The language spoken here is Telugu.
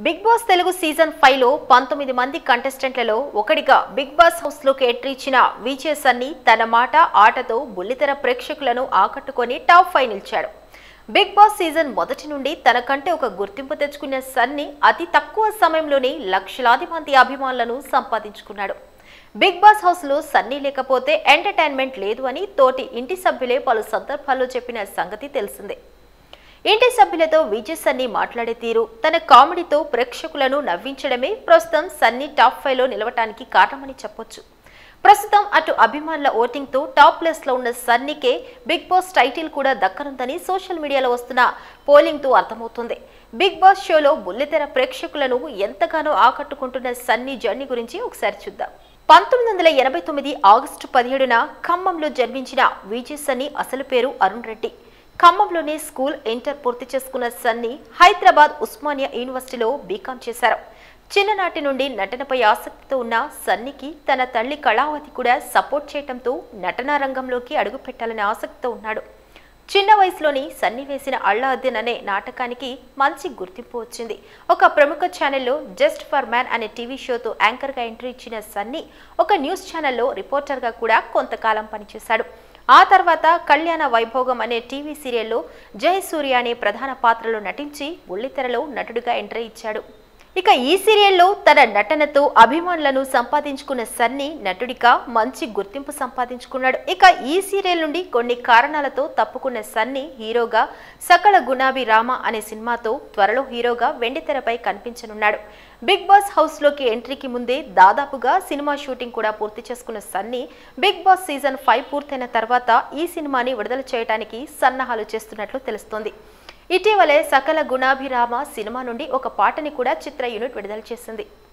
big boss Telugu season five లో పంతొమ్మిది మంది కంటెస్టెంట్లలో ఒకటిగా బిగ్ బాస్ హౌస్ లోకి ఎంట్రీ ఇచ్చిన విజయ్ సన్ని తన మాట ఆటతో బుల్లితెర ప్రేక్షకులను ఆకట్టుకొని టాప్ ఫైవ్ నిలిచాడు బిగ్ బాస్ సీజన్ మొదటి నుండి తనకంటే ఒక గుర్తింపు తెచ్చుకున్న సన్ని అతి తక్కువ సమయంలోనే లక్షలాది మంది అభిమానులను సంపాదించుకున్నాడు బిగ్ బాస్ హౌస్ లో సన్నీ లేకపోతే ఎంటర్టైన్మెంట్ లేదు అని తోటి ఇంటి సభ్యులే పలు సందర్భాల్లో చెప్పిన సంగతి తెలిసిందే ఇంటి సభ్యులతో విజయ్ సన్నీ మాట్లాడే తీరు తన కామెడీతో ప్రేక్షకులను నవ్వించడమే ప్రస్తుతం సన్నీ టాప్ ఫైవ్ లో నిలవటానికి కారణమని చెప్పొచ్చు ప్రస్తుతం అటు అభిమానుల ఓటింగ్ తో టాప్ ప్లేస్ లో ఉన్న సన్నీకే బిగ్ బాస్ టైటిల్ కూడా దక్కనుందని సోషల్ మీడియాలో వస్తున్న పోలింగ్ తో అర్థమవుతుంది బిగ్ బాస్ షోలో బుల్లితెర ప్రేక్షకులను ఎంతగానో ఆకట్టుకుంటున్న సన్నీ జర్నీ గురించి ఒకసారి చూద్దాం పంతొమ్మిది వందల ఎనభై తొమ్మిది ఆగస్టు పదిహేడున ఖమ్మంలో జన్మించిన విజయ్ సన్నీ అసలు పేరు అరుణ్ రెడ్డి ఖమ్మంలోనే స్కూల్ ఇంటర్ పూర్తి చేసుకున్న సన్నీ హైదరాబాద్ ఉస్మానియా యూనివర్సిటీలో బీకాం చేశారు చిన్ననాటి నుండి నటనపై ఆసక్తితో ఉన్న సన్నీకి తన తల్లి కళావతి కూడా సపోర్ట్ చేయడంతో నటనా రంగంలోకి అడుగుపెట్టాలనే ఆసక్తితో ఉన్నాడు చిన్న వయసులోని సన్నీ వేసిన అల్లాద్దీన్ అనే నాటకానికి మంచి గుర్తింపు వచ్చింది ఒక ప్రముఖ ఛానల్లో జస్ట్ ఫర్ మ్యాన్ అనే టీవీ షోతో యాంకర్గా ఎంట్రీ ఇచ్చిన సన్నీ ఒక న్యూస్ ఛానల్లో రిపోర్టర్గా కూడా కొంతకాలం పనిచేశాడు ఆ తర్వాత కళ్యాణ వైభోగం అనే టీవీ సీరియల్లో జయసూర్య అనే ప్రధాన పాత్రలో నటించి బుల్లితెరలో నటుడిగా ఎంట్రీ ఇచ్చాడు ఇక ఈ సీరియల్లో తన నటనతో అభిమానులను సంపాదించుకున్న సన్నీ నటుడిగా మంచి గుర్తింపు సంపాదించుకున్నాడు ఇక ఈ సీరియల్ నుండి కొన్ని కారణాలతో తప్పుకున్న సన్నీ హీరోగా సకల గుణాభి రామ అనే సినిమాతో త్వరలో హీరోగా వెండితెరపై కనిపించనున్నాడు బిగ్ బాస్ హౌస్ లోకి ఎంట్రీకి ముందే దాదాపుగా సినిమా షూటింగ్ కూడా పూర్తి చేసుకున్న Sunny big boss season five పూర్తయిన తర్వాత ఈ సినిమాని విడుదల చేయడానికి సన్నాహాలు చేస్తున్నట్లు తెలుస్తోంది ఇటీవలే సకల గుణాభిరామ సినిమా నుండి ఒక పాటని కూడా చిత్ర యూనిట్ విడుదల చేసింది